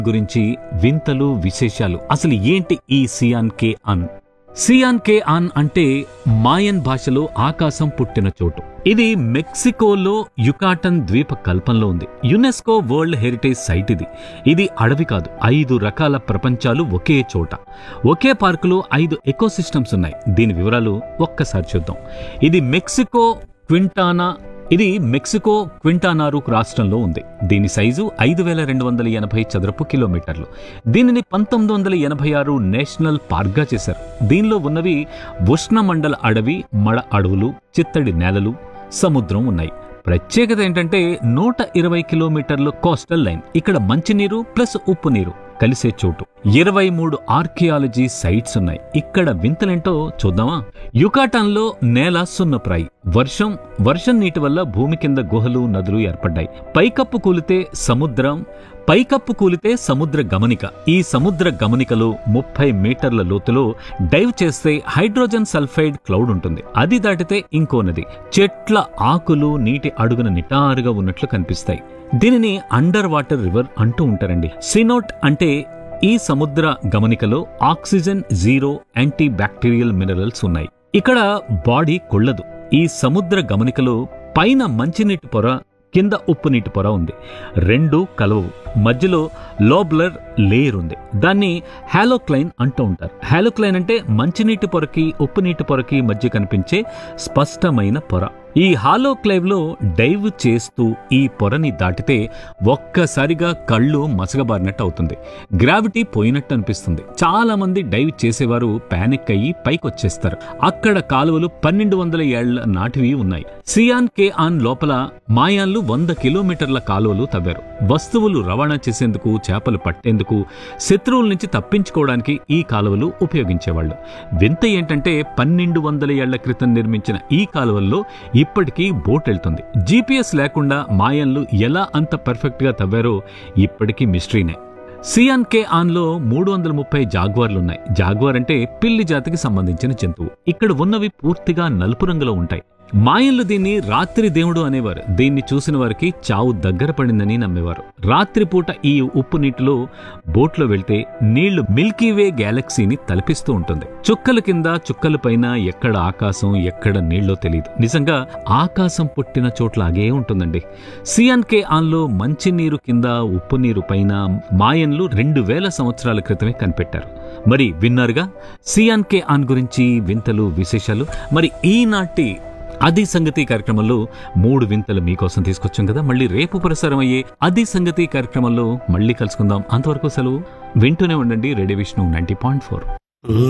గురించి వింతలు విశేషాలు అసలు ఏంటి ఈ సియాన్ కే అన్ సియాన్ కే అన్ అంటే మాయన్ భాషలో ఆకాశం పుట్టిన చోటు ఇది మెక్సికోలో యుకాటన్ ద్వీప కల్పంలో ఉంది యునెస్కో వరల్డ్ హెరిటేజ్ సైట్ ఇది ఇది అడవి కాదు ఐదు రకాల ప్రపంచాలు ఒకే చోట ఒకే పార్కులో ఐదు ఎకోసిస్టమ్స్ ఉన్నాయి దీని వివరాలు ఒక్కసారి చూద్దాం ఇది మెక్సికో క్వింటానా ఇది మెక్సికో క్వింటానారు రాష్ట్రంలో ఉంది దీని సైజు ఐదు వేల రెండు వందల ఎనభై చదరపు కిలోమీటర్లు దీనిని పంతొమ్మిది వందల ఎనభై ఆరు నేషనల్ పార్క్గా చేశారు దీనిలో ఉన్నవి ఉష్ణమండల అడవి మడ అడవులు చిత్తడి నేలలు సముద్రం ఉన్నాయి ప్రత్యేకత ఏంటంటే నూట ఇరవై కిలోమీటర్ల కోస్టల్ లైన్ ఇక్కడ మంచినీరు ప్లస్ ఉప్పు నీరు కలిసే చోటు ఇరవై మూడు ఆర్కియాలజీ సైట్స్ ఉన్నాయి ఇక్కడ వింతలేంటో చూద్దామా యుకాటాన్లో నేల సున్నప్రాయి వర్షం వర్షం నీటి వల్ల భూమి కింద గుహలు నదులు ఏర్పడ్డాయి పైకప్పు కూలితే సముద్రం పైకప్పు కూలితే సముద్ర గమనిక ఈ సముద్ర గమనికలో ముప్పై మీటర్ల లోతులో డైవ్ చేస్తే హైడ్రోజన్ సల్ఫైడ్ క్లౌడ్ ఉంటుంది అది దాటితే ఇంకో నది చెట్ల ఆకులు నీటి అడుగున నిటారుగా ఉన్నట్లు కనిపిస్తాయి దీనిని అండర్ వాటర్ రివర్ అంటూ ఉంటారండి సినోట్ అంటే ఈ సముద్ర గమనికలో oxygen zero antibacterial minerals ఉన్నాయి ఇక్కడ బాడీ కొள்ளదు ఈ సముద్ర గమనికలో పైన మంచినీటి పొర కింద ఉప్పు నీటి పొర ఉంది రెండు కలవు మధ్యలో లోబ్లర్ లేయర్ ఉంది దాన్ని హాలోక్లైన్ అంటూ ఉంటారు హాలోక్లైన్ అంటే మంచినీటి పొరకి ఉప్పు నీటి పొరకి మధ్య కనిపించే స్పష్టమైన పొర ఈ హాలోక్లైవ్ లో డైవ్ చేస్తూ ఈ పొరని దాటితే ఒక్కసారిగా కళ్ళు మసగబారినట్టు అవుతుంది గ్రావిటీ పోయినట్టు అనిపిస్తుంది చాలా మంది డైవ్ చేసేవారు పానిక్ అయ్యి పైకొచ్చేస్తారు అక్కడ కాలువలు పన్నెండు వందల ఏళ్ల నాటివి ఉన్నాయి సియాన్ కే ఆన్ లోపల మాయాన్లు వంద కిలోమీటర్ల కాలువలు తవ్వారు వస్తువులు రవాణా చేసేందుకు చేపలు పట్టేందుకు శత్రువుల నుంచి తప్పించుకోవడానికి ఈ కాలువలు ఉపయోగించేవాళ్ళు వింత ఏంటంటే పన్నెండు వందల ఏళ్ల క్రితం నిర్మించిన ఈ కాలువల్లో ఇప్పటికీ బోట్ వెళ్తుంది జీపీఎస్ లేకుండా మాయన్లు ఎలా అంత పర్ఫెక్ట్ గా తవ్వారో ఇప్పటికీ మిస్టరీనే సియాన్ కే ఆన్లో మూడు వందల ముప్పై జాగ్వార్లున్నాయి జాగ్వార్ అంటే పిల్లి జాతికి సంబంధించిన జంతువు ఇక్కడ ఉన్నవి పూర్తిగా నలుపు రంగులో ఉంటాయి మాయన్లు దీన్ని రాత్రి దేవుడు అనేవారు దీన్ని చూసిన వారికి చావు దగ్గర పడిందని నమ్మేవారు రాత్రిపూట ఈ ఉప్పు నీటిలో బోట్లో వెళ్తే నీళ్లు మిల్కీవే గ్యాలక్సీని తలపిస్తూ ఉంటుంది చుక్కల కింద చుక్కల పైన ఎక్కడ ఆకాశం ఎక్కడ నీళ్ళో తెలియదు నిజంగా ఆకాశం పుట్టిన చోట్లాగే ఉంటుందండి సియాన్ కే ఆన్లో మంచినీరు కింద ఉప్పు నీరు పైన మాయన్లు రెండు వేల సంవత్సరాల క్రితమే కనిపెట్టారు మరి విన్నారుగా సియాన్ కే ఆన్ గురించి వింతలు విశేషాలు మరి ఈనాటి అది సంగతి కార్యక్రమంలో మూడు వింతలు మీకోసం తీసుకొచ్చాం కదా మళ్ళీ రేపు ప్రసారం అయ్యే అది సంగతి కార్యక్రమంలో మళ్ళీ కలుసుకుందాం అంతవరకు సెలవు వింటూనే ఉండండి radio Vishnu ninety point four